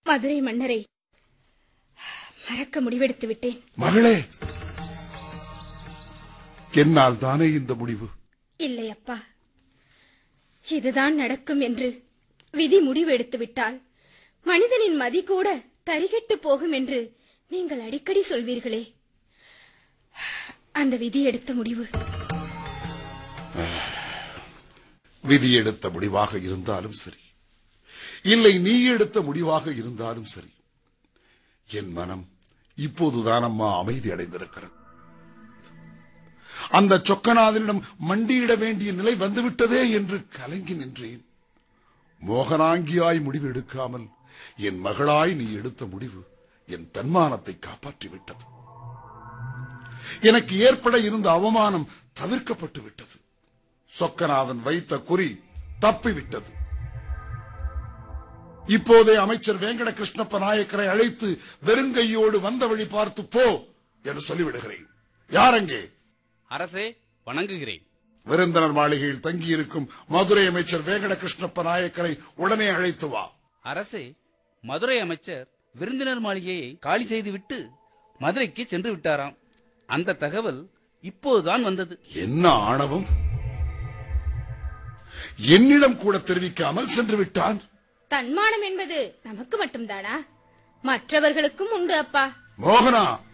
மதுரை மன்னரை மறக்க முடிவெடுத்து விட்டேன் மகளே என்னால் தானே இந்த முடிவு இல்லை அப்பா இதுதான் நடக்கும் என்று விதி முடிவு எடுத்து விட்டால் மனிதனின் மதி கூட தரிகெட்டு போகும் என்று நீங்கள் அடிக்கடி சொல்வீர்களே அந்த விதி எடுத்த முடிவு விதி எடுத்த முடிவாக இருந்தாலும் சரி இல்லை நீ எடுத்த முடிவாக இருந்தாலும் சரி என் மனம் இப்போதுதான் அம்மா அமைதி அடைந்திருக்கிறது அந்த சொக்கநாதனிடம் மண்டியிட வேண்டிய நிலை வந்துவிட்டதே என்று கலங்கி நின்றேன் மோகனாங்கியாய் முடிவு எடுக்காமல் என் மகளாய் நீ எடுத்த முடிவு என் தன்மானத்தை காப்பாற்றி விட்டது எனக்கு ஏற்பட இருந்த அவமானம் தவிர்க்கப்பட்டு விட்டது சொக்கநாதன் வைத்த குறி தப்பிவிட்டது இப்போதே அமைச்சர் வேங்கட கிருஷ்ணப்ப நாயக்கரை அழைத்து வெறுங்கையோடு வந்த வழி பார்த்து போ என்று சொல்லிவிடுகிறேன் யாரங்கே அரசே வணங்குகிறேன் விருந்தினர் மாளிகையில் தங்கியிருக்கும் மதுரை அமைச்சர் வேங்கட கிருஷ்ணப்ப நாயக்கரை உடனே அழைத்து வா அரசே மதுரை அமைச்சர் விருந்தினர் மாளிகையை காலி செய்துவிட்டு மதுரைக்கு சென்று விட்டாராம் அந்த தகவல் இப்போதுதான் வந்தது என்ன ஆணவம் என்னிடம் கூட தெரிவிக்காமல் சென்று விட்டான் தன்மானம் என்பது நமக்கு மட்டும்தானா மற்றவர்களுக்கும் உண்டு அப்பா மோகனா